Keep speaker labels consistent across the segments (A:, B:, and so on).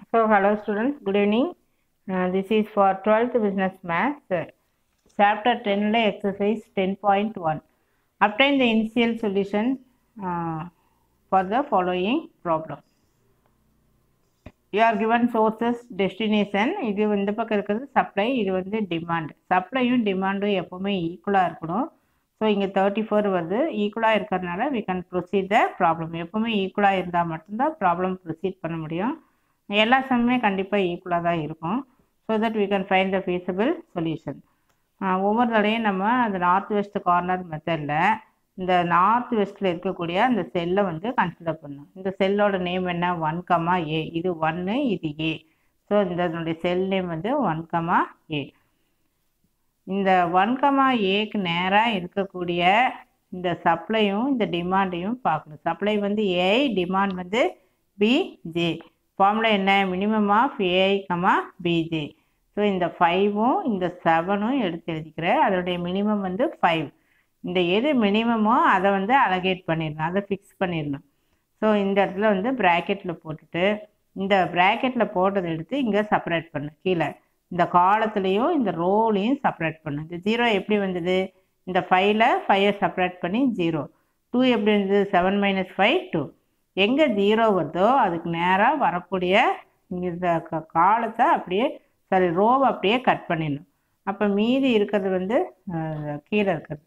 A: So, hello students, good evening. Uh, this is for 12th Business Maths, uh, Chapter 10, la exercise 10.1. Obtain the initial solution uh, for the following problem. You are given sources, destination, இது இந்த பக்கம் இருக்கிறது supply இது வந்து demand சப்ளையும் டிமாண்டும் எப்போவுமே ஈக்குவலாக இருக்கணும் so இங்கே தேர்ட்டி ஃபோர் வருது ஈக்குவலாக இருக்கிறதுனால we can proceed the problem எப்போவுமே ஈக்குவலாக இருந்தால் மட்டும்தான் ப்ராப்ளம் ப்ரொசீட் பண்ண முடியும் எல்லா சம்மே கண்டிப்பாக ஈக்குவலாக தான் இருக்கும் so that we can find the feasible solution ஆஹ் ஒவ்வொரு தடையும் நம்ம அந்த நார்த் வெஸ்ட் கார்னர் மெத்தடில் இந்த நார்த் வெஸ்ட்டில் இருக்கக்கூடிய அந்த செல்லை வந்து கன்சிடர் பண்ணும் இந்த செல்லோட நேம் என்ன ஒன் கமா ஏ இது ஒன்று இது ஏ ஸோ இந்த இதனுடைய செல் நேம் வந்து ஒன் கமா ஏ இந்த ஒன் கமா ஏக்கு நேராக இருக்கக்கூடிய இந்த சப்ளையும் இந்த டிமாண்டையும் பார்க்கணும் சப்ளை வந்து ஏஐ டிமாண்ட் வந்து பிஜே ஃபார்முலா என்ன minimum of AI comma PJ so இந்த ஃபைவும் இந்த செவனும் எடுத்து எழுதிக்கிறேன் அதோடைய மினிமம் வந்து ஃபைவ் இந்த எது மினிமமோ அதை வந்து அலகேட் பண்ணிடணும் அதை ஃபிக்ஸ் பண்ணிடணும் ஸோ இந்த இடத்துல வந்து ப்ராக்கெட்டில் போட்டுட்டு இந்த ப்ராக்கெட்டில் போட்டதை எடுத்து இங்கே செப்பரேட் பண்ணு கீழே இந்த காலத்துலேயும் இந்த ரோலையும் செப்பரேட் பண்ணு இந்த ஜீரோ எப்படி வந்தது இந்த ஃபைவ்ல ஃபைவை செப்பரேட் பண்ணி ஜீரோ டூ எப்படி வந்தது செவன் மைனஸ் ஃபைவ் டூ எங்கே ஜீரோ வருதோ அதுக்கு நேராக வரக்கூடிய இந்த க- காலத்தை அப்படியே சாரி ரோவை அப்படியே கட் பண்ணிடணும் அப்போ மீதி இருக்கிறது வந்து அஹ், கீழே இருக்கிறது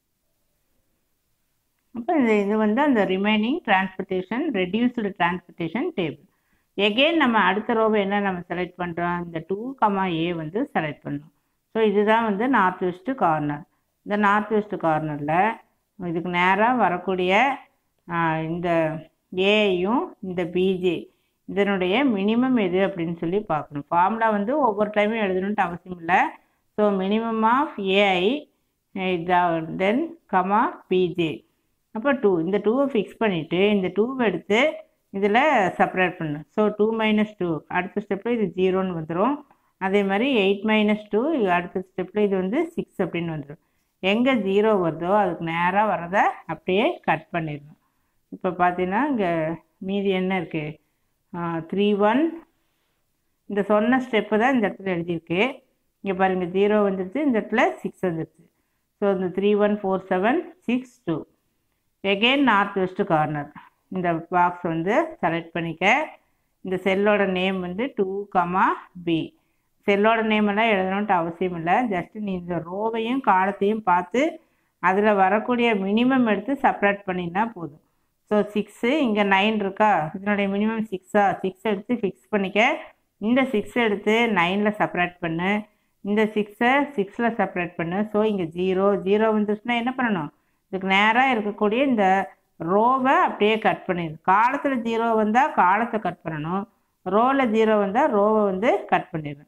A: அப்போ இது இது வந்து அந்த remaining transportation reduced transportation table again நம்ம அடுத்த ரோவை என்ன நம்ம செலக்ட் பண்ணுறோம் இந்த டூ கமா ஏ வந்து செலக்ட் பண்ணணும் ஸோ இதுதான் வந்து நார்த் வெஸ்ட் கார்னர் இந்த நார்த் வெஸ்ட் கார்னரில் இதுக்கு நேராக வரக்கூடிய ஆஹ், இந்த ஏயும் இந்த பிஜே இதனுடைய மினிமம் எது அப்படின்னு சொல்லி பார்க்கணும் ஃபார்முலா வந்து ஒவ்வொரு டைமும் எழுதணுன்ட்டு அவசியம் இல்லை so minimum of AI then comma PJ அப்போ டூ இந்த டூவை ஃபிக்ஸ் பண்ணிவிட்டு இந்த டூவை எடுத்து இதில் செப்பரேட் பண்ணு ஸோ டூ மைனஸ் டூ அடுத்த ஸ்டெப்பில் இது ஜீரோன்னு வந்துடும் அதே மாதிரி எயிட் மைனஸ் டூ அடுத்த ஸ்டெப்பில் இது வந்து சிக்ஸ் அப்படின்னு வந்துடும் எங்கே ஜீரோ வருதோ அதுக்கு நேராக வரதை அப்படியே கட் பண்ணிடணும் இப்போ பார்த்தீங்கன்னா இங்கே மீதி என்ன இருக்குது த்ரீ ஒன் இந்த சொன்ன ஸ்டெப்பு தான் இந்த இடத்துல எழுதியிருக்கு இங்கே பாருங்க ஜீரோ வந்துருச்சு இந்த இடத்துல சிக்ஸ் வந்துருச்சு ஸோ இந்த three one four seven six two again north west corner இந்த பாக்ஸ் வந்து செலக்ட் பண்ணிக்க இந்த செல்லோட நேம் வந்து டூ கமா பி செல்லோட நேம் எல்லாம் எழுதணுன்ட்டு அவசியம் இல்லை ஜஸ்ட் நீ இந்த ரோவையும் காலத்தையும் பார்த்து அதில் வரக்கூடிய மினிமம் எடுத்து செப்பரேட் பண்ணினா போதும் ஸோ சிக்ஸு இங்கே நைன் இருக்கா இதனுடைய மினிமம் சிக்ஸா சிக்ஸ் எடுத்து ஃபிக்ஸ் பண்ணிக்க இந்த சிக்ஸ் எடுத்து நைனில் செப்பரேட் பண்ணு இந்த சிக்ஸை சிக்ஸில் செப்பரேட் பண்ணு ஸோ இங்கே ஜீரோ ஜீரோ வந்துச்சுன்னா என்ன பண்ணணும் இதுக்கு நேராக இருக்கக்கூடிய இந்த ரோவை அப்படியே கட் பண்ணிடு காலத்தில் ஜீரோ வந்தால் காலத்தை கட் பண்ணணும் ரோவில் ஜீரோ வந்தால் ரோவை வந்து கட் பண்ணிடு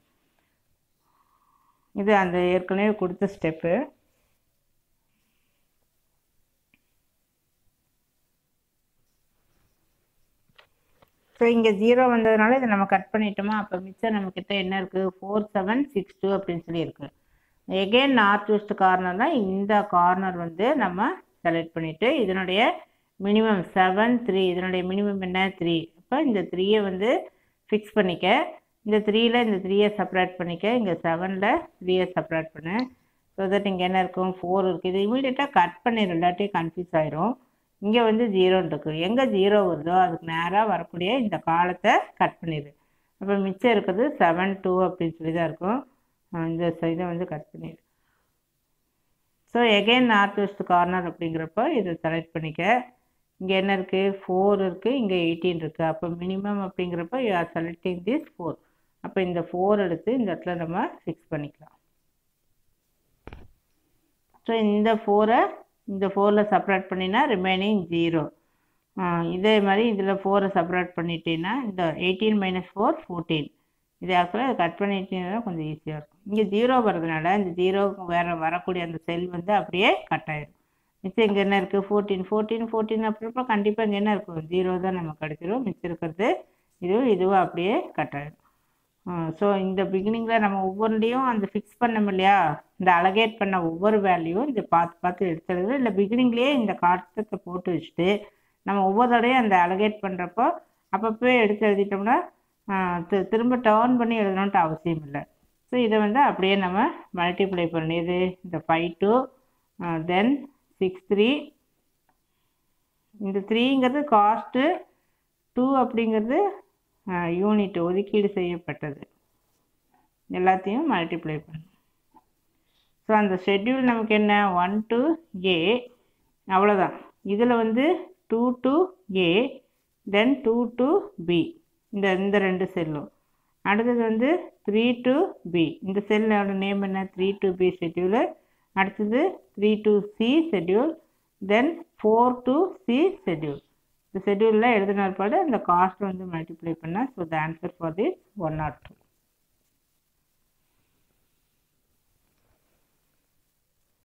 A: இது அந்த ஏற்கனவே கொடுத்த ஸ்டெப்பு ஸோ இங்கே ஜீரோ வந்ததுனால இதை நம்ம கட் பண்ணிட்டோமா அப்போ மிச்சம் நம்மக்கிட்ட என்ன இருக்குது ஃபோர் செவன் சிக்ஸ் டூ அப்படின்னு சொல்லி இருக்கு எகெயின் நார்த் வெஸ்ட் கார்னர் தான் இந்த கார்னர் வந்து நம்ம செலக்ட் பண்ணிவிட்டு இதனுடைய மினிமம் செவன் த்ரீ இதனுடைய மினிமம் என்ன த்ரீ அப்போ இந்த த்ரீயை வந்து ஃபிக்ஸ் பண்ணிக்க இந்த த்ரீயில் இந்த த்ரீயை செப்பரேட் பண்ணிக்க இங்கே செவனில் த்ரீயை செப்பரேட் பண்ணு ஸோ தட் இங்கே என்ன இருக்கும் ஃபோர் இருக்குது இது இமீடியட்டாக கட் பண்ணிடும் இல்லாட்டி கன்ஃபியூஸ் ஆயிரும் இங்கே வந்து ஜீரோன்னு இருக்குது எங்கே ஜீரோ வருதோ அதுக்கு நேராக வரக்கூடிய இந்த காலத்தை கட் பண்ணிடு அப்போ மிச்சம் இருக்கிறது செவன் டூ அப்படின்னு சொல்லி தான் இருக்கும் அஹ் இந்த இதை வந்து கட் பண்ணிடு so again north west corner அப்படிங்கிறப்போ இதை செலக்ட் பண்ணிக்க இங்கே என்ன இருக்குது ஃபோர் இருக்குது இங்கே எயிட்டீன் இருக்குது அப்போ மினிமம் அப்படிங்கிறப்ப you are selecting this four அப்போ இந்த ஃபோர் எடுத்து இந்த இடத்துல நம்ம ஃபிக்ஸ் பண்ணிக்கலாம் ஸோ இந்த ஃபோரை இந்த ஃபோரில் செப்பரேட் பண்ணினா ரிமைனிங் ஜீரோ இதே மாதிரி இதில் ஃபோரை செப்பரேட் பண்ணிட்டீங்கன்னா இந்த எயிட்டீன் மைனஸ் ஃபோர் ஃபோர்டீன் இது ஆக்சுவலாக கட் பண்ணிட்டீங்கன்னா கொஞ்சம் ஈஸியாக இருக்கும் இங்கே ஜீரோ வரதுனால இந்த ஜீரோவுக்கு வேறு வரக்கூடிய அந்த செல் வந்து அப்படியே கட் ஆயிடும் மிச்சம் இங்கே என்ன இருக்குது ஃபோர்டீன் ஃபோர்டீன் ஃபோர்டீன் அப்படின்றப்ப கண்டிப்பாக இங்கே என்ன இருக்கும் ஜீரோ தான் நமக்கு கிடைச்சிரும் மிச்சம் இருக்கிறது இதுவும் இதுவும் அப்படியே கட் ஆயிடும் ஸோ இந்த பிகினிங்கில் நம்ம ஒவ்வொன்றையும் அந்த ஃபிக்ஸ் பண்ணோம் இல்லையா இந்த அலகேட் பண்ண ஒவ்வொரு வேல்யூவும் இதை பார்த்து பார்த்து எடுத்துறது இல்லை பிகினிங்லேயே இந்த காட்டத்தை போட்டு வச்சுட்டு நம்ம ஒவ்வொரு தடையும் அந்த அலகேட் பண்ணுறப்போ அப்பப்போ எடுத்து எழுதிட்டோம்னா திரும்ப டேர்ன் பண்ணி எழுதணுன்ட்டு அவசியம் இல்லை ஸோ இதை வந்து அப்படியே நம்ம மல்டிப்ளை பண்ணணும் இது இந்த five two then six three இந்த த்ரீங்கிறது காஸ்ட்டு டூ அப்படிங்கிறது யூனிட் ஒதுக்கீடு செய்யப்பட்டது எல்லாத்தையும் மல்டிப்ளை பண்ணணும் ஸோ அந்த ஷெட்யூல் நமக்கு என்ன ஒன் டு ஏ அவ்வளோதான் இதில் வந்து two to A then two to B இந்த இந்த ரெண்டு செல்லும் அடுத்தது வந்து த்ரீ டு பி இந்த செல்லோட நேம் என்ன த்ரீ டு பி ஷெட்யூலு அடுத்தது three to C schedule then four to C schedule இந்த ஷெட்யூலில் எழுதின பாடு அந்த காஸ்ட் வந்து மல்டிப்ளை பண்ணால் so the answer for this one not two